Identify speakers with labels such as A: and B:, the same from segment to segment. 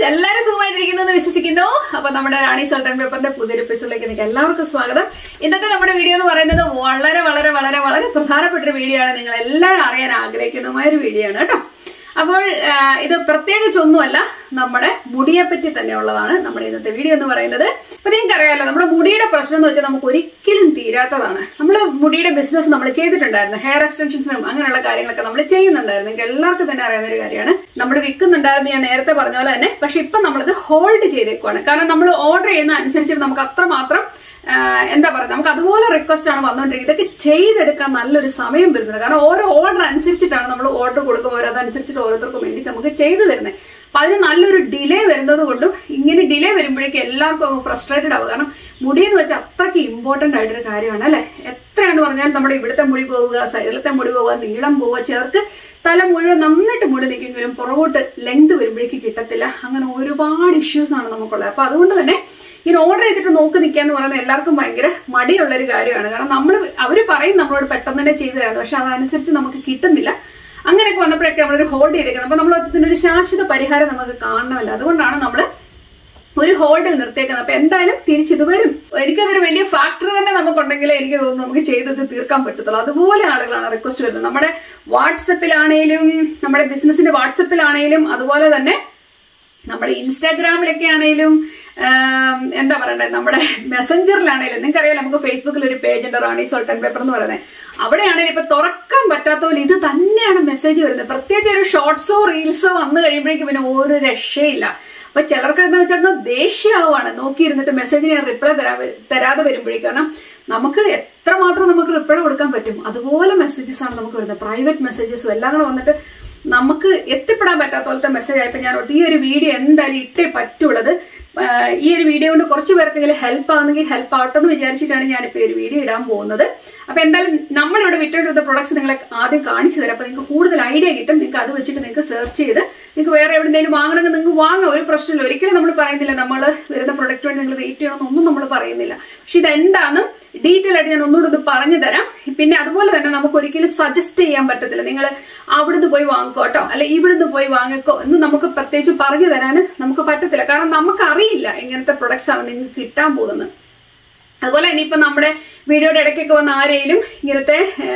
A: എല്ലാവരും സുഖമായിട്ടിരിക്കുന്നു എന്ന് വിശ്വസിക്കുന്നു അപ്പൊ നമ്മുടെ റാണി സോൾട്ടൻ പേപ്പറിന്റെ പുതിയൊരു എപ്പിസോഡിലേക്ക് നിങ്ങൾക്ക് എല്ലാവർക്കും സ്വാഗതം ഇന്നത്തെ നമ്മുടെ വീഡിയോ എന്ന് പറയുന്നത് വളരെ വളരെ വളരെ വളരെ പ്രധാനപ്പെട്ട ഒരു വീഡിയോ ആണ് നിങ്ങൾ എല്ലാവരും അറിയാൻ ആഗ്രഹിക്കുന്നതുമായ ഒരു വീഡിയോ ആണ് കേട്ടോ അപ്പോൾ ആ, ഇത് പ്രത്യേകിച്ചൊന്നുമല്ല നമ്മുടെ മുടിയെ പറ്റി തന്നെ ഉള്ളതാണ് നമ്മുടെ ഇന്നത്തെ വീഡിയോ എന്ന് പറയുന്നത് അപ്പൊ നിങ്ങൾക്ക് അറിയാലോ നമ്മുടെ മുടിയുടെ പ്രശ്നം എന്ന് വെച്ചാൽ നമുക്ക് ഒരിക്കലും തീരാത്തതാണ് നമ്മൾ മുടിയുടെ ബിസിനസ് നമ്മൾ ചെയ്തിട്ടുണ്ടായിരുന്നു ഹെയർ എക്സ്റ്റൻഷൻസും അങ്ങനെയുള്ള കാര്യങ്ങളൊക്കെ നമ്മൾ ചെയ്യുന്നുണ്ടായിരുന്നു നിങ്ങൾക്ക് എല്ലാവർക്കും തന്നെ അറിയാവുന്ന ഒരു കാര്യമാണ് നമ്മൾ വിൽക്കുന്നുണ്ടായിരുന്നു ഞാൻ നേരത്തെ പറഞ്ഞ പോലെ തന്നെ പക്ഷെ ഇപ്പൊ നമ്മളിത് ഹോൾഡ് ചെയ്തേക്കുവാണ് കാരണം നമ്മൾ ഓർഡർ ചെയ്യുന്ന അനുസരിച്ച് നമുക്ക് അത്രമാത്രം ആ, എന്താ പറയുക നമുക്ക് അതുപോലെ റിക്വസ്റ്റ് ആണ് വന്നുകൊണ്ടിരിക്കുന്നത് ഇതൊക്കെ ചെയ്തെടുക്കാൻ നല്ലൊരു സമയം വരുന്നത് കാരണം ഓരോ ഓർഡർ അനുസരിച്ചിട്ടാണ് നമ്മൾ ഓർഡർ കൊടുക്കുമ്പോൾ അതനുസരിച്ചിട്ട് ഓരോരുത്തർക്കും വേണ്ടി നമുക്ക് ചെയ്തു തരുന്നത് അപ്പൊ അതിന് നല്ലൊരു ഡിലേ വരുന്നത് കൊണ്ടും ഇങ്ങനെ ഡിലേ വരുമ്പോഴേക്കും എല്ലാവർക്കും അങ്ങ് ഫ്രസ്ട്രേറ്റഡ് ആവുക കാരണം മുടി എന്ന് വെച്ചാൽ അത്രയ്ക്ക് ഇമ്പോർട്ടന്റ് ആയിട്ടൊരു കാര്യമാണ് അല്ലെ എത്രയാന്ന് പറഞ്ഞാൽ നമ്മുടെ ഇവിടുത്തെ മുടി പോവുക സൈഡിലത്തെ മുടി പോവുക നീളം പോവുക ചിലർക്ക് തല മുഴുവൻ നന്നായിട്ട് മുടി നിൽക്കെങ്കിലും പുറകോട്ട് ലെങ്ത് വരുമ്പോഴേക്ക് കിട്ടത്തില്ല അങ്ങനെ ഒരുപാട് ഇഷ്യൂസ് ആണ് നമുക്കുള്ളത് അപ്പൊ അതുകൊണ്ട് തന്നെ ഇങ്ങനെ ഓർഡർ ചെയ്തിട്ട് നോക്കി നിൽക്കുക എന്ന് പറയുന്നത് എല്ലാവർക്കും ഭയങ്കര മടിയുള്ള ഒരു കാര്യമാണ് കാരണം നമ്മൾ അവർ പറയും നമ്മളോട് പെട്ടെന്ന് തന്നെ ചെയ്തു തരാം പക്ഷെ അതനുസരിച്ച് നമുക്ക് കിട്ടുന്നില്ല അങ്ങനെയൊക്കെ വന്നപ്പോഴൊക്കെ നമ്മളൊരു ഹോൾഡ് ചെയ്തേക്കുന്നത് അപ്പൊ നമ്മൾ ഇതിനൊരു ശാശ്വത പരിഹാരം നമുക്ക് കാണണമല്ലോ അതുകൊണ്ടാണ് നമ്മൾ ഒരു ഹോൾഡിൽ നിർത്തിയേക്കുന്നത് അപ്പൊ എന്തായാലും തിരിച്ചിത് വരും എനിക്കതൊരു വലിയ ഫാക്ടർ തന്നെ നമുക്കുണ്ടെങ്കിൽ എനിക്ക് തോന്നുന്നു നമുക്ക് ചെയ്തത് തീർക്കാൻ പറ്റത്തുള്ളൂ അതുപോലെ ആളുകളാണ് റിക്വസ്റ്റ് വരുന്നത് നമ്മുടെ വാട്സപ്പിലാണേലും നമ്മുടെ ബിസിനസിന്റെ വാട്സപ്പിലാണേലും അതുപോലെ തന്നെ നമ്മുടെ ഇൻസ്റ്റാഗ്രാമിലൊക്കെ ആണെങ്കിലും ആം, എന്താ പറയണ്ടേ നമ്മുടെ മെസ്സഞ്ചറിലാണെങ്കിലും നിങ്ങൾക്ക് അറിയാലോ നമുക്ക് ഫേസ്ബുക്കിൽ ഒരു പേജ് ഉണ്ട് റാണി സോൾട്ടൻ പേപ്പർ എന്ന് പറയുന്നത് അവിടെയാണെങ്കിലും ഇപ്പൊ തുറക്കാൻ പറ്റാത്ത പോലെ ഇത് തന്നെയാണ് മെസ്സേജ് വരുന്നത് പ്രത്യേകിച്ച് ഒരു ഷോർട്സോ റീൽസോ വന്നു കഴിയുമ്പോഴേക്കും പിന്നെ ഒരു രക്ഷയില്ല അപ്പൊ ചിലർക്ക് എന്ന് വെച്ചാൽ ദേഷ്യമാവാണ് നോക്കിയിരുന്നിട്ട് മെസ്സേജിന് റിപ്ലൈ തരാ തരാതെ വരുമ്പോഴേക്കും കാരണം നമുക്ക് എത്രമാത്രം നമുക്ക് റിപ്ലൈ കൊടുക്കാൻ പറ്റും അതുപോലെ മെസ്സേജസ് ആണ് നമുക്ക് വരുന്നത് പ്രൈവറ്റ് മെസ്സേജസും എല്ലാം കൂടെ വന്നിട്ട് നമുക്ക് എത്തിപ്പെടാൻ പറ്റാത്ത പോലത്തെ മെസ്സേജ് ആയപ്പോൾ ഞാൻ ഓർത്തു, ഈ ഒരു വീഡിയോ എന്തായാലും ഇട്ടേ പറ്റുള്ളത് ആഹ് ഈ ഒരു വീഡിയോ കൊണ്ട് കുറച്ച് പേർക്കെങ്കിലും ഹെൽപ്പ് ആവുന്നെങ്കിൽ ഹെൽപ്പ് ആവട്ടെ എന്ന് വിചാരിച്ചിട്ടാണ് ഞാനിപ്പോൾ ഈ ഒരു വീഡിയോ ഇടാൻ പോകുന്നത് അപ്പൊ എന്തായാലും നമ്മളിവിടെ വിട്ടിട്ടുള്ള പ്രൊഡക്ട്സ് നിങ്ങളെ ആദ്യം കാണിച്ചു തരാം അപ്പൊ നിങ്ങൾക്ക് കൂടുതൽ ഐഡിയ കിട്ടും നിങ്ങൾക്ക് അത് വെച്ചിട്ട് നിങ്ങൾക്ക് സെർച്ച് ചെയ്ത് നിങ്ങൾക്ക് വേറെ എവിടെയെങ്കിലും വാങ്ങണമെങ്കിൽ നിങ്ങൾക്ക് വാങ്ങാം ഒരു പ്രശ്നമില്ല ഒരിക്കലും നമ്മൾ പറയുന്നില്ല നമ്മൾ വരുന്ന പ്രൊഡക്റ്റ് വേണ്ടി നിങ്ങൾ വെയിറ്റ് ചെയ്യണമെന്നൊന്നും നമ്മൾ പറയുന്നില്ല പക്ഷെ ഇതെന്താണെന്നും ഡീറ്റെയിൽ ആയിട്ട് ഞാൻ ഒന്നുകൂടെ ഇത് പറഞ്ഞു തരാം പിന്നെ അതുപോലെ തന്നെ നമുക്ക് ഒരിക്കലും സജസ്റ്റ് ചെയ്യാൻ പറ്റത്തില്ല നിങ്ങൾ അവിടുന്ന് പോയി വാങ്ങിക്കോട്ടോ അല്ലെ ഇവിടുന്ന് പോയി വാങ്ങിക്കോ എന്ന് നമുക്ക് പ്രത്യേകിച്ച് പറഞ്ഞു തരാൻ നമുക്ക് പറ്റത്തില്ല കാരണം നമുക്ക് അറിയില്ല എങ്ങനത്തെ പ്രൊഡക്ട്സ് ആണ് നിങ്ങൾക്ക് കിട്ടാൻ പോകുന്നത് അതുപോലെ തന്നെ ഇപ്പൊ നമ്മുടെ വീഡിയോയുടെ ഇടയ്ക്കൊക്കെ വന്ന ആരെയും ഇങ്ങനത്തെ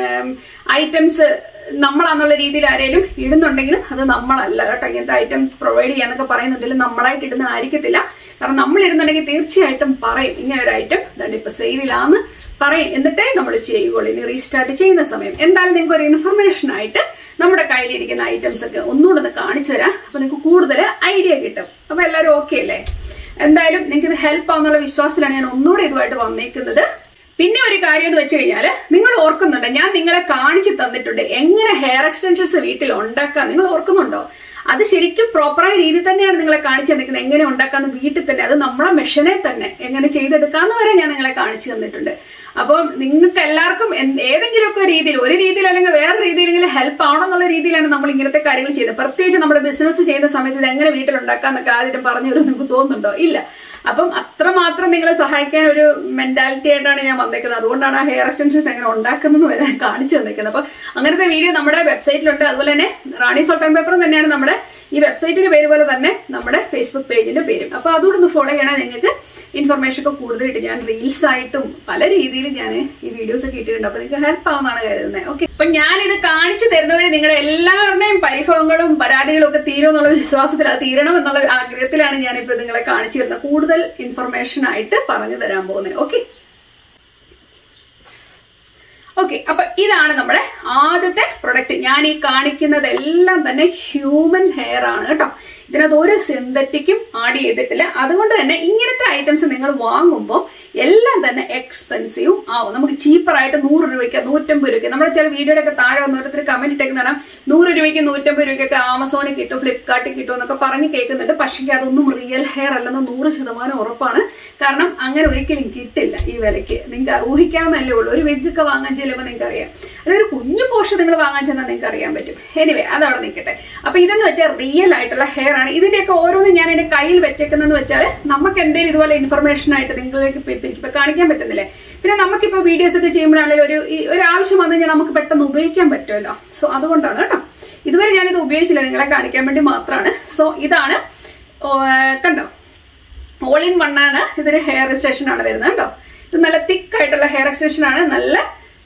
A: ഐറ്റംസ് നമ്മളാന്നുള്ള രീതിയിൽ ആരെയും ഇടുന്നുണ്ടെങ്കിലും അത് നമ്മളല്ല കേട്ടോ ഇങ്ങനത്തെ ഐറ്റം പ്രൊവൈഡ് ചെയ്യാന്നൊക്കെ പറയുന്നുണ്ടെങ്കിലും നമ്മളായിട്ട് ഇടുന്ന ആയിരിക്കത്തില്ല കാരണം നമ്മൾ ഇടുന്നുണ്ടെങ്കിൽ തീർച്ചയായിട്ടും പറയും ഇങ്ങനെ ഒരു ഐറ്റം ഇതുണ്ട് ഇപ്പൊ സെയിലിലാന്ന് പറയും എന്നിട്ടേ നമ്മൾ ചെയ്യുകയുള്ളൂ ഇനി റീസ്റ്റാർട്ട് ചെയ്യുന്ന സമയം എന്തായാലും നിങ്ങൾക്ക് ഒരു ഇൻഫർമേഷൻ ആയിട്ട് നമ്മുടെ കയ്യിലിരിക്കുന്ന ഐറ്റംസ് ഒക്കെ ഒന്നുകൂടെ ഒന്ന് കാണിച്ചു തരാം അപ്പൊ നിങ്ങൾക്ക് കൂടുതൽ ഐഡിയ കിട്ടും അപ്പൊ എല്ലാവരും ഓക്കെ അല്ലേ എന്തായാലും നിങ്ങൾക്ക് ഇത് ഹെൽപ്പ് ആവുന്നുള്ള വിശ്വാസത്തിലാണ് ഞാൻ ഒന്നുകൂടെ ഇതുമായിട്ട് വന്നേക്കുന്നത് പിന്നെ ഒരു കാര്യം എന്ന് വെച്ച് കഴിഞ്ഞാൽ നിങ്ങൾ ഓർക്കുന്നുണ്ട് ഞാൻ നിങ്ങളെ കാണിച്ചു തന്നിട്ടുണ്ട് എങ്ങനെ ഹെയർ എക്സ്റ്റൻഷൻസ് വീട്ടിൽ ഉണ്ടാക്കാം നിങ്ങൾ ഓർക്കുന്നുണ്ടോ അത് ശരിക്കും പ്രോപ്പറായ രീതിയിൽ തന്നെയാണ് നിങ്ങളെ കാണിച്ചു തന്നിരിക്കുന്നത് എങ്ങനെ ഉണ്ടാക്കാന്ന് വീട്ടിൽ തന്നെ അത് നമ്മളെ മെഷീനെ തന്നെ എങ്ങനെ ചെയ്തെടുക്കാന്ന് വരെ ഞാൻ നിങ്ങളെ കാണിച്ചു തന്നിട്ടുണ്ട് അപ്പോൾ നിങ്ങൾക്ക് എല്ലാവർക്കും എന്ത് ഏതെങ്കിലുമൊക്കെ രീതിയിൽ ഒരു രീതിയിൽ അല്ലെങ്കിൽ വേറെ രീതിയിലെങ്കിലും ഹെൽപ്പ് ആവണമെന്നുള്ള രീതിയിലാണ് നമ്മൾ ഇങ്ങനത്തെ കാര്യങ്ങൾ ചെയ്യുന്നത് പ്രത്യേകിച്ച് നമ്മുടെ ബിസിനസ് ചെയ്യുന്ന സമയത്ത് ഇത് എങ്ങനെ വീട്ടിൽ ഉണ്ടാക്കാന്നൊക്കെ ആദ്യം പറഞ്ഞു തരും നിങ്ങൾക്ക് തോന്നുന്നുണ്ടോ ഇല്ല അപ്പം അത്രമാത്രം നിങ്ങളെ സഹായിക്കാൻ ഒരു മെന്റാലിറ്റി ആയിട്ടാണ് ഞാൻ വന്നേക്കുന്നത് അതുകൊണ്ടാണ് ആ ഹെയർ എക്സ്റ്റൻഷൻസ് എങ്ങനെ ഉണ്ടാക്കുന്നത് വരെ കാണിച്ചു തന്നേക്കുന്നത് അപ്പൊ അങ്ങനത്തെ വീഡിയോ നമ്മുടെ വെബ്സൈറ്റിലുണ്ട് അതുപോലെ തന്നെ റാണി സോൾട്ടൻ പേപ്പറും തന്നെയാണ് നമ്മുടെ ഈ വെബ്സൈറ്റിന്റെ പേര് പോലെ തന്നെ നമ്മുടെ ഫേസ്ബുക്ക് പേജിന്റെ പേരും അപ്പൊ അതുകൂടെ ഒന്ന് ഫോളോ ചെയ്യണേ നിങ്ങൾക്ക് ഇൻഫർമേഷൻ ഒക്കെ കൂടുതലായിട്ട് ഞാൻ റീൽസ് ആയിട്ടും പല രീതിയിൽ ഞാൻ ഈ വീഡിയോസ് ഒക്കെ ഇട്ടിട്ടുണ്ട് അപ്പൊ നിങ്ങൾക്ക് ഹെൽപ്പ് ആവുന്നതാണ് കരുതുന്നത് ഓക്കെ അപ്പൊ ഞാൻ ഇത് കാണിച്ചു തരുന്ന വഴി നിങ്ങളുടെ എല്ലാവരുടെയും പരിഭവങ്ങളും പരാതികളും ഒക്കെ തീരും എന്നുള്ള വിശ്വാസത്തിൽ അത് തീരണം എന്നുള്ള ആഗ്രഹത്തിലാണ് ഞാനിപ്പോ നിങ്ങളെ കാണിച്ചു തരുന്നത് കൂടുതൽ ഇൻഫർമേഷൻ ആയിട്ട് പറഞ്ഞു തരാൻ പോകുന്നത് ഓക്കെ ഓക്കെ അപ്പൊ ഇതാണ് നമ്മുടെ ആദ്യത്തെ പ്രൊഡക്റ്റ് ഞാൻ ഈ കാണിക്കുന്നതെല്ലാം തന്നെ ഹ്യൂമൻ ഹെയർ ആണ് കേട്ടോ ഇതിനകത്ത് ഒരു സിന്തറ്റിക്കും ആഡ് ചെയ്തിട്ടില്ല അതുകൊണ്ട് തന്നെ ഇങ്ങനത്തെ ഐറ്റംസ് നിങ്ങൾ വാങ്ങുമ്പോൾ എല്ലാം തന്നെ എക്സ്പെൻസീവും ആവും നമുക്ക് ചീപ്പറായിട്ട് നൂറ് രൂപയ്ക്ക് നൂറ്റമ്പത് രൂപയ്ക്ക് നമ്മുടെ ചില വീഡിയോയുടെ ഒക്കെ താഴെ വന്ന് ഓരോരുത്തർ കമന്റ് ഇട്ടേക്കുന്ന നൂറ് രൂപയ്ക്ക് നൂറ്റമ്പത് രൂപയ്ക്കൊക്കെ ആമസോണിൽ കിട്ടും ഫ്ലിപ്കാർട്ടിൽ കിട്ടും എന്നൊക്കെ പറഞ്ഞ് കേൾക്കുന്നുണ്ട് പക്ഷേ അതൊന്നും റിയൽ ഹെയർ അല്ലെന്ന് നൂറ് ശതമാനം ഉറപ്പാണ് കാരണം അങ്ങനെ ഒരിക്കലും കിട്ടില്ല ഈ വിലയ്ക്ക് നിങ്ങൾക്ക് ഊഹിക്കാവുന്നല്ലേ ഉള്ളൂ ഒരു വെജൊക്കെ വാങ്ങാൻ ചെല്ലുമ്പോൾ നിങ്ങൾക്ക് അറിയാം അല്ലെങ്കിൽ ഒരു കുഞ്ഞു പോഷൻ നിങ്ങൾ വാങ്ങാൻ ചെന്നാൽ നിങ്ങൾക്ക് അറിയാൻ പറ്റും എനിവേ അതവിടെ നിൽക്കട്ടെ അപ്പൊ ഇതെന്ന് വെച്ചാൽ റിയൽ ആയിട്ടുള്ള ഹെയർ ആണ് ഇതിന്റെയൊക്കെ ഓരോന്നും ഞാൻ എന്റെ കയ്യിൽ വെച്ചേക്കുന്നതെന്ന് വെച്ചാൽ നമുക്ക് എന്തെങ്കിലും ഇതുപോലെ ഇൻഫർമേഷൻ ആയിട്ട് നിങ്ങൾക്ക് ഇപ്പൊ- ഇപ്പൊ- ഇപ്പൊ കാണിക്കാൻ പറ്റുന്നില്ലേ പിന്നെ നമുക്കിപ്പോ വീഡിയോസ് ഒക്കെ ചെയ്യുമ്പോഴാണെങ്കിൽ ഒരു ഈ ഒരു ആവശ്യം വന്നു കഴിഞ്ഞാൽ നമുക്ക് പെട്ടെന്ന് ഉപയോഗിക്കാൻ പറ്റുമല്ലോ സോ അതുകൊണ്ടാണ് കേട്ടോ ഇതുവരെ ഞാനിത് ഉപയോഗിച്ചില്ല നിങ്ങളെ കാണിക്കാൻ വേണ്ടി മാത്രമാണ് സോ ഇതാണ് ഓ, ആ, കണ്ടോ ഓൾ ഇൻ വൺ ആണ് ഇതൊരു ഹെയർ എക്സ്റ്റൻഷൻ ആണ് വരുന്നത് കേട്ടോ ഇത് നല്ല തിക്ക് ആയിട്ടുള്ള ഹെയർ എക്സ്റ്റൻഷൻ ആണ് നല്ല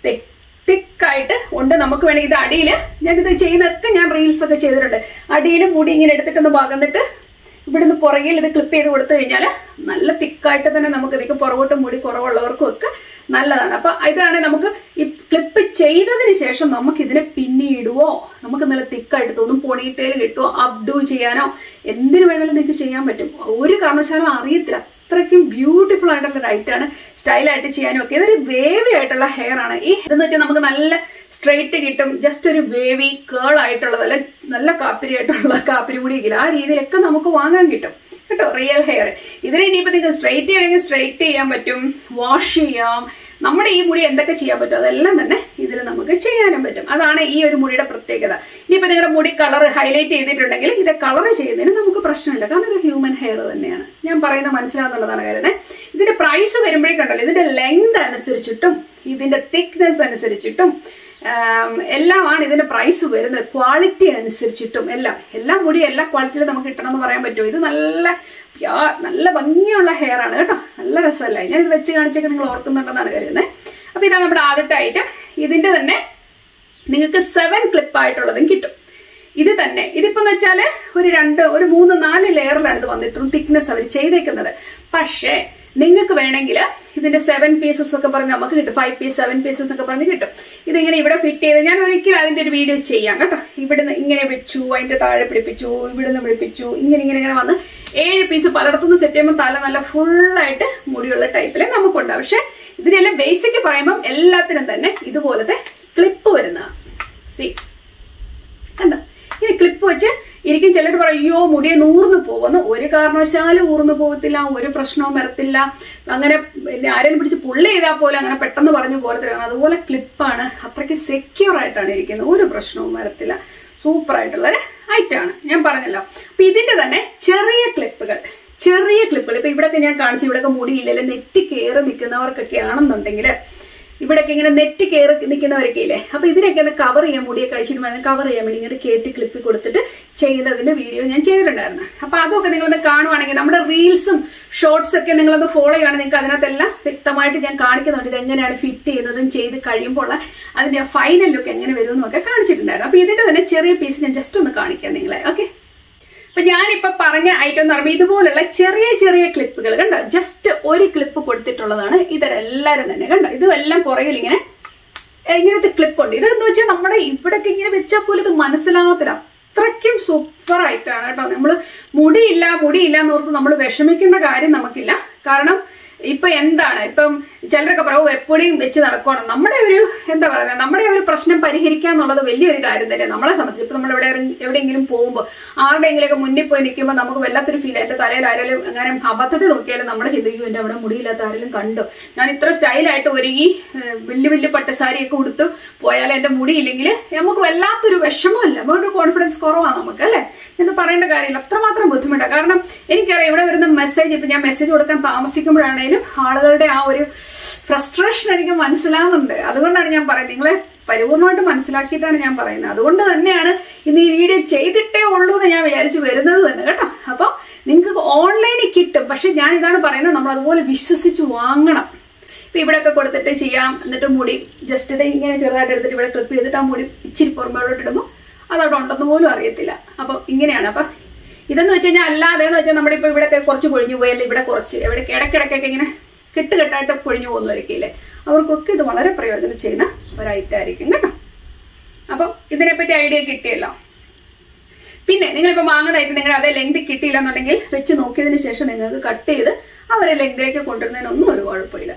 A: തിക്ക് ആയിട്ട് ഉണ്ട് നമുക്ക് വേണമെങ്കിൽ ഇത് അടിയിൽ ഞാൻ ഇത് ചെയ്യുന്നതൊക്കെ ഞാൻ റീൽസ് ഒക്കെ ചെയ്തിട്ടുണ്ട് അടിയിൽ മുടി ഇങ്ങനെ എടുത്തിട്ടൊന്ന് പകന്നിട്ട് ഇവിടുന്ന് പുറകിൽ ഇത് ക്ലിപ്പ് ചെയ്ത് കൊടുത്തു കഴിഞ്ഞാൽ നല്ല തിക്കായിട്ട് തന്നെ നമുക്ക് ഇതിക്ക് പുറകോട്ട് മുടി കുറവുള്ളവർക്കും ഒക്കെ നല്ലതാണ് അപ്പൊ ഇതാണ് നമുക്ക് ഈ ക്ലിപ്പ് ചെയ്തതിന് ശേഷം നമുക്ക് ഇതിനെ പിന്നിടുവോ നമുക്ക് നല്ല തിക്കായിട്ട് തോന്നും പൊണിയിട്ടേൽ കിട്ടുമോ അപ്ഡൂ ചെയ്യാനോ എന്തിനു വേണമെങ്കിലും നിങ്ങൾക്ക് ചെയ്യാൻ പറ്റും ഒരു കാരണവശാലും അറിയത്തില്ല അത്രയ്ക്കും ബ്യൂട്ടിഫുൾ ആയിട്ടുള്ള റൈറ്റ് ആണ് സ്റ്റൈലായിട്ട് ചെയ്യാനും ഒക്കെ ഇതൊരു വേവി ആയിട്ടുള്ള ഹെയർ ആണ് ഈ ഇതെന്ന് വെച്ചാൽ നമുക്ക് നല്ല സ്ട്രെയിറ്റ് കിട്ടും ജസ്റ്റ് ഒരു വേവി കേൾ ആയിട്ടുള്ളത് അല്ല നല്ല കാപ്പിരി ആയിട്ടുള്ള കാപ്പിരി മുടിയെങ്കിൽ ആ രീതിയിലൊക്കെ നമുക്ക് വാങ്ങാൻ കിട്ടും കേട്ടോ റിയൽ ഹെയർ ഇതിനെ ഇനിയിപ്പോ നിങ്ങൾക്ക് സ്ട്രെയിറ്റ് ചെയ്യണമെങ്കിൽ സ്ട്രെയിറ്റ് ചെയ്യാൻ പറ്റും വാഷ് ചെയ്യാം നമ്മുടെ ഈ മുടി എന്തൊക്കെ ചെയ്യാൻ പറ്റും അതെല്ലാം തന്നെ ഇതിൽ നമുക്ക് ചെയ്യാനും പറ്റും അതാണ് ഈ ഒരു മുടിയുടെ പ്രത്യേകത ഇനിയിപ്പോ നിങ്ങളുടെ മുടി കളർ ഹൈലൈറ്റ് ചെയ്തിട്ടുണ്ടെങ്കിൽ ഇത് കളർ ചെയ്യുന്നതിന് നമുക്ക് പ്രശ്നമില്ല കാരണം ഇത് ഹ്യൂമൻ ഹെയർ തന്നെയാണ് ഞാൻ പറയുന്നത് മനസ്സിലാവുന്നുള്ളതാണ് കരുതുന്നത് ഇതിന്റെ പ്രൈസ് വരുമ്പോഴേക്കുണ്ടല്ലോ ഇതിന്റെ ലെങ്ത് അനുസരിച്ചിട്ടും ഇതിന്റെ തിക്നെസ് അനുസരിച്ചിട്ടും ആം, എല്ലാമാണ് ഇതിന്റെ പ്രൈസ് വരുന്നത് ക്വാളിറ്റി അനുസരിച്ചിട്ടും എല്ലാം എല്ലാ മുടി എല്ലാ ക്വാളിറ്റിയിലും നമുക്ക് കിട്ടണം എന്ന് പറയാൻ പറ്റുമോ ഇത് നല്ല പ്യാ- നല്ല ഭംഗിയുള്ള ഹെയർ ആണ് കേട്ടോ നല്ല രസമല്ലേ ഞാൻ ഇത് വെച്ച് കാണിച്ചൊക്കെ നിങ്ങൾ ഓർക്കുന്നുണ്ടെന്നാണ് കരുതുന്നത് അപ്പൊ ഇതാണ് നമ്മുടെ ആദ്യത്തെ ഐറ്റം ഇതിന്റെ തന്നെ നിങ്ങൾക്ക് സെവൻ ക്ലിപ്പ് ആയിട്ടുള്ളതും കിട്ടും ഇത് തന്നെ ഇതിപ്പോ എന്ന് വെച്ചാല് ഒരു രണ്ട് ഒരു മൂന്ന് നാല് ലെയറിലാണ് ഇത് വന്നത് ഇത്രയും തിക്നെസ് അവർ ചെയ്തേക്കുന്നത് പക്ഷേ നിങ്ങൾക്ക് വേണമെങ്കിൽ ഇതിന്റെ സെവൻ പീസസ് ഒക്കെ പറഞ്ഞ് നമുക്ക് കിട്ടും ഫൈവ് പീസ് സെവൻ പീസസ് എന്നൊക്കെ പറഞ്ഞ് കിട്ടും ഇതിങ്ങനെ ഇവിടെ ഫിറ്റ് ചെയ്ത് ഞാൻ ഒരിക്കലും അതിന്റെ ഒരു വീഡിയോ ചെയ്യാം കേട്ടോ ഇവിടുന്ന് ഇങ്ങനെ വെച്ചു അതിന്റെ താഴെ പിടിപ്പിച്ചു ഇവിടുന്ന് പിടിപ്പിച്ചു ഇങ്ങനെ ഇങ്ങനെ ഇങ്ങനെ വന്ന് ഏഴ് പീസ് പലയിടത്തുനിന്ന് സെറ്റ് ചെയ്യുമ്പോൾ തല നല്ല ഫുള്ളായിട്ട് മുടിയുള്ള ടൈപ്പിലെ നമുക്കുണ്ട് പക്ഷെ ഇതിനെല്ലാം ബേസിക് പറയുമ്പോൾ എല്ലാത്തിനും തന്നെ ഇതുപോലത്തെ ക്ലിപ്പ് വരുന്നതാണ് സി കണ്ടോ ഇങ്ങനെ ക്ലിപ്പ് വെച്ച് ഇരിക്കും ചിലർ പറയും അയ്യോ മുടിയെ നൂർന്ന് പോകുന്നു ഒരു കാരണവശാലും ഊർന്നു പോകത്തില്ല ഒരു പ്രശ്നവും വരത്തില്ല അങ്ങനെ പിന്നെ ആരെങ്കിലും പിടിച്ച് പുള്ളി ചെയ്താൽ പോലും അങ്ങനെ പെട്ടെന്ന് പറഞ്ഞു പോലത്തിലാണ് അതുപോലെ ക്ലിപ്പാണ് അത്രയ്ക്ക് സെക്യൂർ ആയിട്ടാണ് ഇരിക്കുന്നത് ഒരു പ്രശ്നവും വരത്തില്ല സൂപ്പർ ആയിട്ടുള്ള ഒരു ഐറ്റമാണ് ഞാൻ പറഞ്ഞല്ലോ അപ്പൊ ഇതിന്റെ തന്നെ ചെറിയ ക്ലിപ്പുകൾ ചെറിയ ക്ലിപ്പുകൾ ഇപ്പൊ ഇവിടെയൊക്കെ ഞാൻ കാണിച്ചു ഇവിടെയൊക്കെ മുടിയില്ലല്ലോ നെറ്റി കയറി നിൽക്കുന്നവർക്കൊക്കെ ആണെന്നുണ്ടെങ്കിൽ ഇവിടെയൊക്കെ ഇങ്ങനെ നെറ്റ് കയറി നിൽക്കുന്നവരൊക്കെ ഇല്ലേ അപ്പൊ ഇതിനൊക്കെ ഒന്ന് കവർ ചെയ്യാൻ മുടിയൊക്കെ കഴിച്ചിട്ട് വേണം കവർ ചെയ്യാൻ വേണ്ടി ഇങ്ങനെ കയറ്റി ക്ലിപ്പ് കൊടുത്തിട്ട് ചെയ്യുന്നതിന്റെ വീഡിയോ ഞാൻ ചെയ്തിട്ടുണ്ടായിരുന്നു അപ്പൊ അതൊക്കെ നിങ്ങളൊന്ന് കാണുവാണെങ്കിൽ നമ്മുടെ റീൽസും ഷോർട്സ് ഒക്കെ നിങ്ങളൊന്ന് ഫോളോ ചെയ്യുകയാണെങ്കിൽ നിങ്ങൾക്ക് അതിനകത്തെല്ലാം വ്യക്തമായിട്ട് ഞാൻ കാണിക്കുന്നുണ്ട് ഇത് എങ്ങനെയാണ് ഫിറ്റ് ചെയ്യുന്നതും ചെയ്ത് കഴിയുമ്പോൾ ഉള്ള അതിന്റെ ഫൈനൽ ലുക്ക് എങ്ങനെ വരുമെന്നും ഒക്കെ കാണിച്ചിട്ടുണ്ടായിരുന്നു അപ്പൊ ഇതിന്റെ തന്നെ ചെറിയ പീസ് ഞാൻ ജസ്റ്റ് ഒന്ന് കാണിക്കാം നിങ്ങളെ ഓക്കെ അപ്പൊ ഞാനിപ്പോ പറഞ്ഞ ഐറ്റം എന്ന് പറയുമ്പോൾ ഇതുപോലുള്ള ചെറിയ ചെറിയ ക്ലിപ്പുകൾ കണ്ടോ ജസ്റ്റ് ഒരു ക്ലിപ്പ് കൊടുത്തിട്ടുള്ളതാണ് ഇതെല്ലാരും തന്നെ കണ്ടോ ഇതെല്ലാം പുറകിൽ ഇങ്ങനെ ഇങ്ങനത്തെ ക്ലിപ്പ് ഉണ്ട് ഇതെന്ന് വെച്ചാൽ നമ്മുടെ ഇവിടൊക്കെ ഇങ്ങനെ വെച്ചാൽ പോലും ഇത് മനസ്സിലാവത്തില്ല അത്രയ്ക്കും സൂപ്പർ ആയിട്ടാണ് കേട്ടോ നമ്മൾ മുടിയില്ല മുടിയില്ല എന്ന് ഓർത്ത് നമ്മൾ വിഷമിക്കേണ്ട കാര്യം നമുക്കില്ല കാരണം ഇപ്പൊ എന്താണ് ഇപ്പം ചിലരൊക്കെ പറയും "ഓ, എപ്പോഴും വെച്ച് നടക്കണം നമ്മുടെ ഒരു എന്താ പറയുക നമ്മുടെ ഒരു പ്രശ്നം പരിഹരിക്കുക എന്നുള്ളത് വലിയൊരു കാര്യം തന്നെ നമ്മളെ സംബന്ധിച്ച് ഇപ്പൊ നമ്മൾ എവിടെ എവിടെയെങ്കിലും പോകുമ്പോൾ ആരുടെയെങ്കിലുമൊക്കെ മുന്നിൽ പോയി നിൽക്കുമ്പോൾ നമുക്ക് വല്ലാത്തൊരു ഫീൽ എന്റെ തലയിൽ ആരെങ്കിലും അങ്ങനെ അബദ്ധത്തിൽ നോക്കിയാലും നമ്മുടെ ചിന്തിക്കും എന്റെ അവിടെ മുടിയില്ലാത്ത ആരെങ്കിലും കണ്ടോ ഞാൻ ഇത്ര സ്റ്റൈലായിട്ട് ഒരുങ്ങി ഏഹ്, വലിയ വലിയ പട്ടുസാരിയൊക്കെ ഉടുത്ത് പോയാൽ എന്റെ മുടിയില്ലെങ്കിൽ നമുക്ക് വല്ലാത്തൊരു വിഷമമല്ല നമ്മുടെ കോൺഫിഡൻസ് കുറവാണ് നമുക്ക് അല്ലേ എന്ന് പറയേണ്ട കാര്യമില്ല അത്രമാത്രം ബുദ്ധിമുട്ടാണ് കാരണം എനിക്കറിയാം ഇവിടെ വരുന്ന മെസ്സേജ് ഇപ്പൊ ഞാൻ മെസ്സേജ് കൊടുക്കാൻ താമസിക്കുമ്പോഴാണേലും ആളുകളുടെ ആ ഒരു ഫ്രസ്ട്രേഷൻ എനിക്ക് മനസ്സിലാവുന്നുണ്ട് അതുകൊണ്ടാണ് ഞാൻ പറയുന്നത് നിങ്ങളെ പരിപൂർണമായിട്ട് മനസ്സിലാക്കിയിട്ടാണ് ഞാൻ പറയുന്നത് അതുകൊണ്ട് തന്നെയാണ് ഇന്ന് ഈ വീഡിയോ ചെയ്തിട്ടേ ഉള്ളൂ എന്ന് ഞാൻ വിചാരിച്ചു വരുന്നത് തന്നെ കേട്ടോ അപ്പൊ നിങ്ങൾക്ക് ഓൺലൈനിൽ കിട്ടും പക്ഷെ ഞാൻ ഇതാണ് പറയുന്നത് നമ്മൾ അതുപോലെ വിശ്വസിച്ച് വാങ്ങണം ഇപ്പൊ ഇവിടെയൊക്കെ കൊടുത്തിട്ട് ചെയ്യാം എന്നിട്ട് മുടി ജസ്റ്റ് ഇത് ഇങ്ങനെ ചെറുതായിട്ട് എടുത്തിട്ട് ഇവിടെ ക്ലിപ്പ് ചെയ്തിട്ട് ആ മുടി ഇച്ചിരി പുറമ്പോട്ട് ഇടുമ്പോൾ അതവിടെ ഉണ്ടെന്ന് പോലും അറിയത്തില്ല അപ്പൊ ഇങ്ങനെയാണ് അപ്പൊ ഇതെന്ന് വെച്ച് കഴിഞ്ഞാൽ അല്ലാതെ എന്ന് വെച്ചാൽ നമ്മുടെ ഇപ്പൊ ഇവിടെയൊക്കെ കുറച്ച് പൊഴിഞ്ഞു പോയല്ലേ ഇവിടെ കുറച്ച് എവിടെ ഇടയ്ക്കിടയ്ക്കൊക്കെ ഇങ്ങനെ കെട്ടുകെട്ടായിട്ട് പൊഴിഞ്ഞു പോകുന്നവരൊക്കെയില്ലേ അവർക്കൊക്കെ ഇത് വളരെ പ്രയോജനം ചെയ്യുന്ന ഒരൈറ്റായിരിക്കും കേട്ടോ അപ്പം ഇതിനെപ്പറ്റി ഐഡിയ കിട്ടിയല്ലോ പിന്നെ നിങ്ങളിപ്പോ വാങ്ങുന്നതായിട്ട് നിങ്ങൾ അതേ ലെങ്ത് കിട്ടിയില്ല എന്നുണ്ടെങ്കിൽ വെച്ച് നോക്കിയതിന് ശേഷം നിങ്ങൾക്ക് കട്ട് ചെയ്ത് അവരെ ലെങ്തിലേക്ക് കൊണ്ടുവരുന്നതിനൊന്നും ഒരു കുഴപ്പമില്ല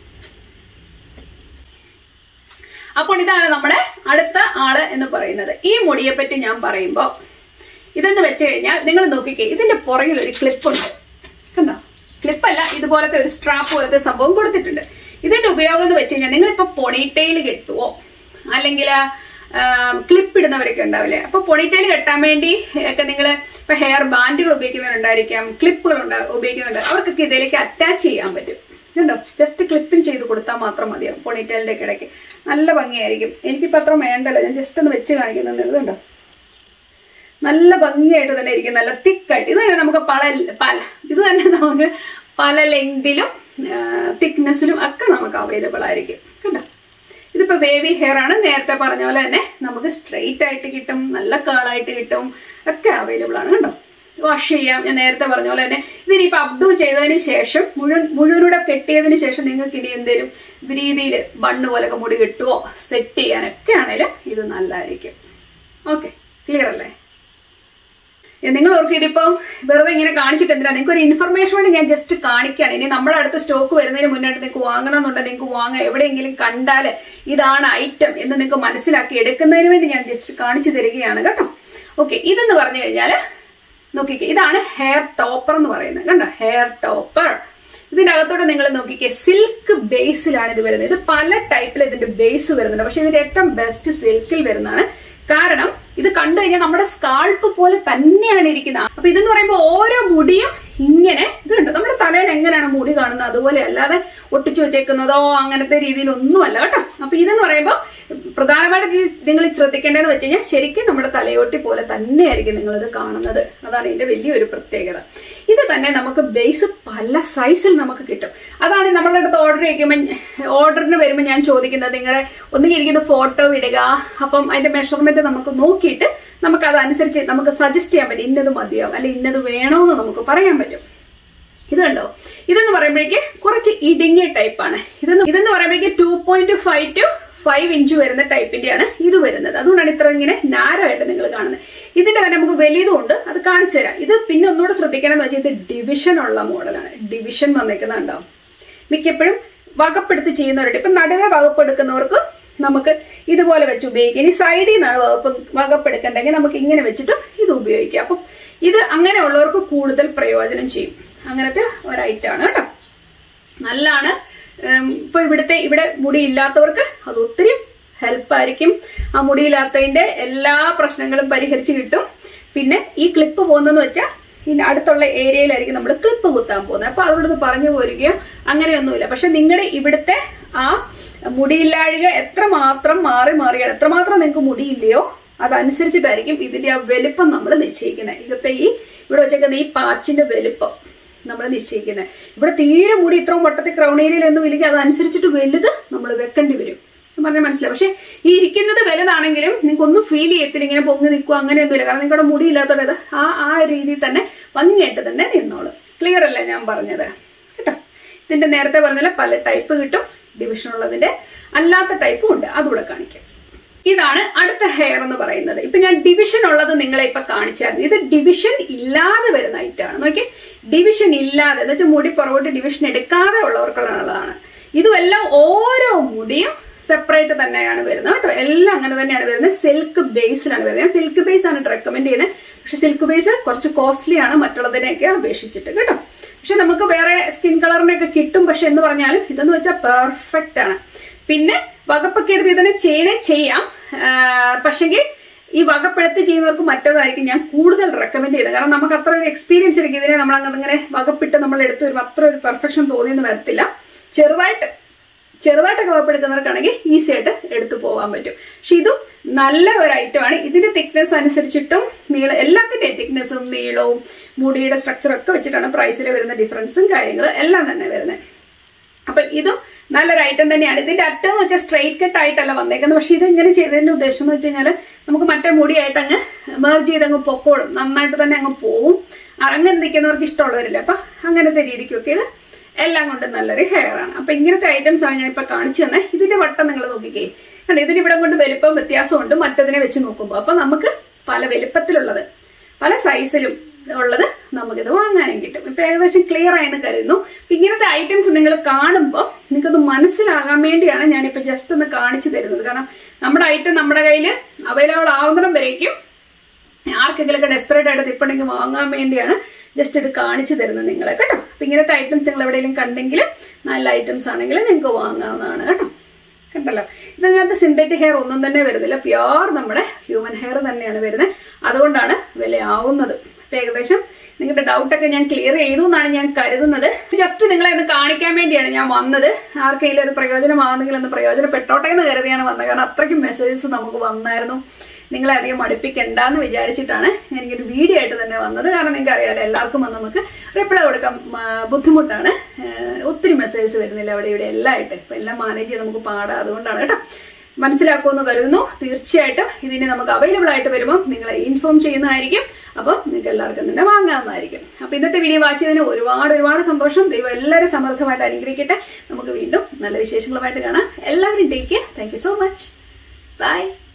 A: അപ്പോൾ ഇതാണ് നമ്മുടെ അടുത്ത ആള് എന്ന് പറയുന്നത് ഈ മുടിയെ പറ്റി ഞാൻ പറയുമ്പോൾ ഇതെന്ന് വെച്ച് കഴിഞ്ഞാൽ നിങ്ങൾ നോക്കിക്കേ ഇതിന്റെ പുറകിൽ ഒരു ക്ലിപ്പ് ഉണ്ട് കണ്ടോ ക്ലിപ്പല്ല ഇതുപോലത്തെ ഒരു സ്ട്രാപ്പ് പോലത്തെ സംഭവം കൊടുത്തിട്ടുണ്ട് ഇതിന്റെ ഉപയോഗം എന്ന് വെച്ച് കഴിഞ്ഞാൽ നിങ്ങളിപ്പോ പൊണിറ്റെയിൽ കെട്ടുവോ അല്ലെങ്കിൽ ക്ലിപ്പ് ഇടുന്നവരൊക്കെ ഉണ്ടാവില്ലേ അപ്പൊ പൊണിറ്റെയിൽ കെട്ടാൻ വേണ്ടി ഒക്കെ നിങ്ങൾ ഇപ്പൊ ഹെയർ ബാൻഡുകൾ ഉപയോഗിക്കുന്നവരുണ്ടായിരിക്കാം ക്ലിപ്പുകൾ ഉപയോഗിക്കുന്നുണ്ട് അവർക്കൊക്കെ ഇതിലേക്ക് അറ്റാച്ച് ചെയ്യാൻ പറ്റും കണ്ടോ ജസ്റ്റ് ക്ലിപ്പിങ് ചെയ്ത് കൊടുത്താൽ മാത്രം മതിയാവും പൊണിറ്റെയിലിന്റെ ഒക്കെ ഇടയ്ക്ക് നല്ല ഭംഗിയായിരിക്കും എനിക്കിപ്പോ അത്ര വേണ്ടല്ലോ ഞാൻ ജസ്റ്റ് ഒന്ന് വെച്ച് കാണിക്കുന്നുണ്ട് കണ്ടോ നല്ല ഭംഗിയായിട്ട് തന്നെ ഇരിക്കും നല്ല തിക്കായിട്ട് ഇത് തന്നെ നമുക്ക് പല പല ഇത് തന്നെ നമുക്ക് പല ലെങ്തിലും തിക്നെസ്സിലും ഒക്കെ നമുക്ക് അവൈലബിൾ ആയിരിക്കും കണ്ടോ ഇതിപ്പോ ബേബി ഹെയർ ആണ് നേരത്തെ പറഞ്ഞ പോലെ തന്നെ നമുക്ക് സ്ട്രെയിറ്റ് ആയിട്ട് കിട്ടും നല്ല കേളായിട്ട് കിട്ടും ഒക്കെ അവൈലബിൾ ആണ് കണ്ടോ വാഷ് ചെയ്യാം ഞാൻ നേരത്തെ പറഞ്ഞ പോലെ തന്നെ ഇതിനിപ്പോ അപ്ഡു ചെയ്തതിന് ശേഷം മുഴുവൻ മുഴുവനൂടെ കെട്ടിയതിന് ശേഷം നിങ്ങൾക്ക് ഇനി എന്തെങ്കിലും രീതിയിൽ ബണ്ണ് പോലൊക്കെ മുടി കെട്ടുവോ സെറ്റ് ചെയ്യാനൊക്കെ ആണെങ്കിലും ഇത് നല്ലതായിരിക്കും ഓക്കെ ക്ലിയർ അല്ലേ നിങ്ങൾ ഓർക്കും ഇതിപ്പം വെറുതെ ഇങ്ങനെ കാണിച്ചിട്ട് എന്തിനാ നിങ്ങൾക്ക് ഒരു ഇൻഫർമേഷൻ വേണ്ടി ഞാൻ ജസ്റ്റ് കാണിക്കുകയാണ് ഇനി നമ്മുടെ അടുത്ത സ്റ്റോക്ക് വരുന്നതിന് മുന്നായിട്ട് നിങ്ങൾക്ക് വാങ്ങണം എന്നുണ്ടെങ്കിൽ നിങ്ങൾക്ക് വാങ്ങാം എവിടെയെങ്കിലും കണ്ടാൽ ഇതാണ് ഐറ്റം എന്ന് നിങ്ങൾക്ക് മനസ്സിലാക്കി എടുക്കുന്നതിന് വേണ്ടി ഞാൻ ജസ്റ്റ് കാണിച്ചു തരികയാണ് കേട്ടോ ഓക്കെ ഇതെന്ന് പറഞ്ഞു കഴിഞ്ഞാൽ നോക്കിക്കേ ഇതാണ് ഹെയർ ടോപ്പർ എന്ന് പറയുന്നത് കണ്ടോ ഹെയർ ടോപ്പർ ഇതിന്റെ അകത്തോടെ നിങ്ങൾ നോക്കിക്കേ സിൽക്ക് ബേസിലാണ് ഇത് വരുന്നത് ഇത് പല ടൈപ്പിൽ ഇതിന്റെ ബേസ് വരുന്നുണ്ട് പക്ഷെ ഇതിന്റെ ഏറ്റവും ബെസ്റ്റ് സിൽക്കിൽ വരുന്നതാണ് കാരണം ഇത് കണ്ടു കഴിഞ്ഞാൽ നമ്മുടെ സ്കാൾപ്പ് പോലെ തന്നെയാണ് ഇരിക്കുന്നത് അപ്പൊ ഇതെന്ന് പറയുമ്പോൾ ഓരോ മുടിയും ഇങ്ങനെ ഇത് കണ്ടോ നമ്മുടെ തലയിൽ എങ്ങനെയാണ് മുടി കാണുന്നത് അതുപോലെ അല്ലാതെ ഒട്ടിച്ചു വെച്ചേക്കുന്നതോ അങ്ങനത്തെ രീതിയിലൊന്നുമല്ല കേട്ടോ അപ്പൊ ഇതെന്ന് പറയുമ്പോൾ പ്രധാനമായിട്ട് ഈ നിങ്ങൾ ശ്രദ്ധിക്കേണ്ടതെന്ന് വെച്ച് കഴിഞ്ഞാൽ ശരിക്കും നമ്മുടെ തലയോട്ടി പോലെ തന്നെയായിരിക്കും നിങ്ങൾ ഇത് കാണുന്നത് അതാണ് ഇതിന്റെ വലിയൊരു പ്രത്യേകത ഇത് തന്നെ നമുക്ക് ബേസ് പല സൈസിൽ നമുക്ക് കിട്ടും അതാണ് നമ്മളുടെ അടുത്ത് ഓർഡർ ചെയ്യുമ്പോൾ ഓർഡറിന് വരുമ്പോൾ ഞാൻ ചോദിക്കുന്നത് നിങ്ങളുടെ ഒന്നുകിൽ ഇരിക്കുന്ന ഫോട്ടോ ഇടുക അപ്പം അതിന്റെ മെഷർമെന്റ് നമുക്ക് നോക്കിയിട്ട് നമുക്ക് അതനുസരിച്ച് നമുക്ക് സജസ്റ്റ് ചെയ്യാൻ പറ്റും ഇന്നത് മതിയാവും അല്ലെ ഇന്നത് വേണമെന്ന് നമുക്ക് പറയാൻ പറ്റും ഇത് കണ്ടോ ഇതെന്ന് പറയുമ്പോഴേക്ക് കുറച്ച് ഇടുങ്ങിയ ടൈപ്പാണ് ഇതെന്ന് ഇതെന്ന് പറയുമ്പോഴേക്ക് two point five two five inch വരുന്ന ടൈപ്പിന്റെയാണ് ഇത് വരുന്നത് അതുകൊണ്ടാണ് ഇത്ര ഇങ്ങനെ നാരോ ആയിട്ട് നിങ്ങൾ കാണുന്നത് ഇതിന്റെ തന്നെ നമുക്ക് വലിയതുണ്ട് അത് കാണിച്ചു തരാം ഇത് പിന്നെ ഒന്നുകൂടെ ശ്രദ്ധിക്കണം എന്ന് വെച്ചാൽ ഇത് ഡിവിഷൻ ഉള്ള മോഡലാണ് ഡിവിഷൻ വന്നേക്കുന്നുണ്ടാവും മിക്കപ്പോഴും വകപ്പെടുത്തി ചെയ്യുന്നവരുണ്ട് ഇപ്പൊ നടുവേ വകപ്പെടുക്കുന്നവർക്ക് നമുക്ക് ഇതുപോലെ വെച്ച് ഉപയോഗിക്കാം ഇനി സൈഡിൽ നിന്നാണ് വകുപ്പ് വകപ്പെടുക്കണ്ടെങ്കിൽ നമുക്ക് ഇങ്ങനെ വെച്ചിട്ട് ഇത് ഉപയോഗിക്കാം അപ്പം ഇത് അങ്ങനെയുള്ളവർക്ക് കൂടുതൽ പ്രയോജനം ചെയ്യും അങ്ങനത്തെ ഒരൈറ്റാണ് കേട്ടോ നല്ലാണ് ഇപ്പൊ ഇവിടുത്തെ ഇവിടെ മുടി ഇല്ലാത്തവർക്ക് അത് ഒത്തിരി ഹെൽപ്പായിരിക്കും ആ മുടിയില്ലാത്തതിന്റെ എല്ലാ പ്രശ്നങ്ങളും പരിഹരിച്ച് കിട്ടും പിന്നെ ഈ ക്ലിപ്പ് പോകുന്നതെന്ന് വെച്ചാൽ ഇനി അടുത്തുള്ള ഏരിയയിലായിരിക്കും നമ്മൾ ക്ലിപ്പ് കുത്താൻ പോകുന്നത് അപ്പൊ അവിടുന്ന് പറഞ്ഞു പോരുകയോ അങ്ങനെയൊന്നുമില്ല പക്ഷെ നിങ്ങളുടെ ഇവിടുത്തെ ആ മുടിയില്ലാഴിക എത്രമാത്രം മാറി മാറിയാണ് എത്രമാത്രം നിങ്ങൾക്ക് മുടിയില്ലയോ അതനുസരിച്ചിട്ടായിരിക്കും ഇതിന്റെ ആ വലുപ്പം നമ്മൾ നിശ്ചയിക്കുന്നത് ഇതൊക്കെ ഈ ഇവിടെ വെച്ചേക്കുന്ന ഈ പാച്ചിന്റെ വലുപ്പം നമ്മൾ നിശ്ചയിക്കുന്നത് ഇവിടെ തീരെ മുടി ഇത്രയും വട്ടത്തിൽ ക്രൗൺ ഏരിയയിലൊന്നും ഇല്ലെങ്കിൽ അതനുസരിച്ചിട്ട് വലുത് നമ്മൾ വെക്കേണ്ടി വരും പറഞ്ഞാൽ മനസ്സിലാവും പക്ഷെ ഈ ഇരിക്കുന്നത് വലുതാണെങ്കിലും നിങ്ങൾക്ക് ഒന്നും ഫീൽ ചെയ്യത്തില്ല ഇങ്ങനെ പൊങ്ങി നിൽക്കുക അങ്ങനെയൊന്നുമില്ല കാരണം നിങ്ങളുടെ മുടി ഇല്ലാത്തത് ആ ആ രീതിയിൽ തന്നെ ഭംഗിയായിട്ട് തന്നെ നിന്നോളൂ ക്ലിയർ അല്ലേ ഞാൻ പറഞ്ഞത് കേട്ടോ ഇതിന്റെ നേരത്തെ പറഞ്ഞാൽ പല ടൈപ്പ് കിട്ടും ഡിവിഷൻ ഉള്ളതിന്റെ അല്ലാത്ത ടൈപ്പും ഉണ്ട് അതുകൂടെ കാണിക്കാം ഇതാണ് അടുത്ത ഹെയർ എന്ന് പറയുന്നത് ഇപ്പൊ ഞാൻ ഡിവിഷൻ ഉള്ളത് നിങ്ങളെ ഇപ്പൊ കാണിച്ചായിരുന്നു ഇത് ഡിവിഷൻ ഇല്ലാതെ വരുന്ന ഐറ്റാണ് നോക്കി ഡിവിഷൻ ഇല്ലാതെ എന്ന് വെച്ചാൽ മുടി പുറകോട്ട് ഡിവിഷൻ എടുക്കാതെ ഉള്ളവർക്കുള്ളതാണ് ഇതുമെല്ലാം ഓരോ മുടിയും സെപ്പറേറ്റ് തന്നെയാണ് വരുന്നത് കേട്ടോ എല്ലാം അങ്ങനെ തന്നെയാണ് വരുന്നത് സിൽക്ക് ബേസിലാണ് വരുന്നത് സിൽക്ക് ബേസ് ആണ് റെക്കമെൻഡ് ചെയ്യുന്നത് പക്ഷെ സിൽക്ക് ബേസ് കുറച്ച് കോസ്റ്റ്ലി ആണ് മറ്റുള്ളതിനെയൊക്കെ അപേക്ഷിച്ചിട്ട് കേട്ടോ പക്ഷെ നമുക്ക് വേറെ സ്കിൻ കളറിനൊക്കെ കിട്ടും പക്ഷെ എന്ന് പറഞ്ഞാലും ഇതെന്ന് വെച്ചാൽ പെർഫെക്റ്റ് ആണ് പിന്നെ വകപ്പൊക്കെ എടുത്ത് ഇതിനെ ചെയ്യണേ ചെയ്യാം പക്ഷെങ്കിൽ ഈ വകപ്പെടുത്തി ചെയ്യുന്നവർക്ക് മറ്റേതായിരിക്കും ഞാൻ കൂടുതൽ റെക്കമെൻഡ് ചെയ്തത് കാരണം നമുക്ക് അത്ര ഒരു എക്സ്പീരിയൻസ് ഇരിക്കും ഇതിനെ നമ്മൾ അങ്ങനെ ഇങ്ങനെ വകപ്പിട്ട് നമ്മൾ എടുത്ത് വരുമ്പോൾ അത്ര ഒരു പെർഫെക്ഷൻ തോന്നിയെന്ന് വരത്തില്ല ചെറുതായിട്ട് ചെറുതായിട്ടൊക്കെ വകപ്പെടുക്കുന്നവർക്കാണെങ്കിൽ ഈസി ആയിട്ട് എടുത്തു പോകാൻ പറ്റും പക്ഷെ ഇതും നല്ല ഒരു ഐറ്റമാണ് ഇതിന്റെ തിക്നെസ് അനുസരിച്ചിട്ടും നീള എല്ലാത്തിന്റെയും തിക്നെസ്സും നീളവും മുടിയുടെ സ്ട്രക്ചറും ഒക്കെ വെച്ചിട്ടാണ് പ്രൈസിൽ വരുന്ന ഡിഫറൻസും കാര്യങ്ങളും എല്ലാം തന്നെ വരുന്നത് അപ്പൊ ഇതും നല്ലൊരു ഐറ്റം തന്നെയാണ് ഇതിന്റെ അറ്റം എന്ന് വെച്ചാൽ സ്ട്രെയിറ്റ് കട്ട് ആയിട്ടല്ല വന്നേക്കുന്നത് പക്ഷെ ഇത് ഇങ്ങനെ ചെയ്തതിന്റെ ഉദ്ദേശം എന്ന് വെച്ച് കഴിഞ്ഞാൽ നമുക്ക് മറ്റേ മുടിയായിട്ട് അങ്ങ് മേർജ് ചെയ്ത് അങ്ങ് പൊക്കോളും നന്നായിട്ട് തന്നെ അങ്ങ് പോവും അങ്ങനെ നിൽക്കുന്നവർക്ക് ഇഷ്ടമുള്ളവരില്ല അപ്പൊ അങ്ങനത്തെ രീതിക്കൊക്കെ ഇത് എല്ലാം കൊണ്ടും നല്ലൊരു ഹെയർ ആണ് അപ്പൊ ഇങ്ങനത്തെ ഐറ്റംസ് ആണ് ഞാൻ ഇപ്പൊ കാണിച്ചു തന്നെ ഇതിന്റെ വട്ടം നിങ്ങൾ നോക്കിക്കേ കണ്ടോ ഇതിന് ഇവിടെ കൊണ്ട് വലുപ്പം വ്യത്യാസമുണ്ട് മറ്റതിനെ വെച്ച് നോക്കുമ്പോൾ അപ്പൊ നമുക്ക് പല വലുപ്പത്തിലുള്ളത് പല സൈസിലും ഉള്ളത് നമുക്കിത് വാങ്ങാനും കിട്ടും ഇപ്പൊ ഏകദേശം ക്ലിയർ ആയെന്ന് കരുതുന്നു ഇങ്ങനത്തെ ഐറ്റംസ് നിങ്ങൾ കാണുമ്പോൾ നിങ്ങൾക്കൊന്ന് മനസ്സിലാകാൻ വേണ്ടിയാണ് ഞാനിപ്പോ ജസ്റ്റ് ഒന്ന് കാണിച്ചു തരുന്നത് കാരണം നമ്മുടെ ഐറ്റം നമ്മുടെ കയ്യിൽ അവൈലബിൾ ആവുന്നിടം വരേക്കും ആർക്കെങ്കിലും ഒക്കെ ഡെസ്പറേറ്റ് ആയിട്ട് ഇപ്പണെങ്കിൽ വാങ്ങാൻ വേണ്ടിയാണ് ജസ്റ്റ് ഇത് കാണിച്ചു തരുന്നത് നിങ്ങളെ കേട്ടോ അപ്പൊ ഇങ്ങനത്തെ ഐറ്റംസ് നിങ്ങൾ എവിടെയെങ്കിലും കണ്ടെങ്കിൽ നല്ല ഐറ്റംസ് ആണെങ്കിൽ നിങ്ങൾക്ക് വാങ്ങാവുന്നതാണ് കേട്ടോ കണ്ടല്ലോ ഇതിനകത്ത് സിന്തറ്റിക് ഹെയർ ഒന്നും തന്നെ വരുന്നില്ല പ്യോർ നമ്മുടെ ഹ്യൂമൻ ഹെയർ തന്നെയാണ് വരുന്നത് അതുകൊണ്ടാണ് വിലയാവുന്നത് അപ്പൊ ഏകദേശം നിങ്ങളുടെ ഡൗട്ടൊക്കെ ഞാൻ ക്ലിയർ ചെയ്തു എന്നാണ് ഞാൻ കരുതുന്നത് ജസ്റ്റ് നിങ്ങളെ ഒന്ന് കാണിക്കാൻ വേണ്ടിയാണ് ഞാൻ വന്നത് ആർക്കെങ്കിലും അത് പ്രയോജനമാകുന്നെങ്കിൽ ഒന്ന് പ്രയോജനപ്പെട്ടോട്ടെ എന്ന് കരുതിയാണ് വന്നത് കാരണം അത്രയ്ക്കും മെസ്സേജസ് നമുക്ക് വന്നായിരുന്നു നിങ്ങളെ അധികം മടുപ്പിക്കണ്ടെന്ന് വിചാരിച്ചിട്ടാണ് എനിക്കൊരു വീഡിയോ ആയിട്ട് തന്നെ വന്നത് കാരണം നിങ്ങൾക്ക് അറിയാലോ എല്ലാവർക്കും വന്ന് നമുക്ക് റിപ്ലൈ കൊടുക്കാൻ ആ, ബുദ്ധിമുട്ടാണ് ആ, ഒത്തിരി മെസ്സേജസ് വരുന്നില്ല അവിടെ ഇവിടെ എല്ലാം ആയിട്ട് ഇപ്പം എല്ലാം മാനേജ് ചെയ്ത് നമുക്ക് പാടാം അതുകൊണ്ടാണ് കേട്ടോ മനസ്സിലാക്കുമെന്ന് കരുതുന്നു തീർച്ചയായിട്ടും ഇതിന് നമുക്ക് അവൈലബിൾ ആയിട്ട് വരുമ്പോൾ നിങ്ങളെ ഇൻഫോം ചെയ്യുന്നതായിരിക്കും അപ്പം നിങ്ങൾക്ക് എല്ലാവർക്കും തന്നെ വാങ്ങാവുന്നതായിരിക്കും അപ്പൊ ഇന്നത്തെ വീഡിയോ വാച്ച് ചെയ്തതിന് ഒരുപാട് ഒരുപാട് സന്തോഷം ദൈവം എല്ലാവരും സമൃദ്ധമായിട്ട് അനുഗ്രഹിക്കട്ടെ നമുക്ക് വീണ്ടും നല്ല വിശേഷങ്ങളുമായിട്ട് കാണാം എല്ലാവരും take care thank you so much by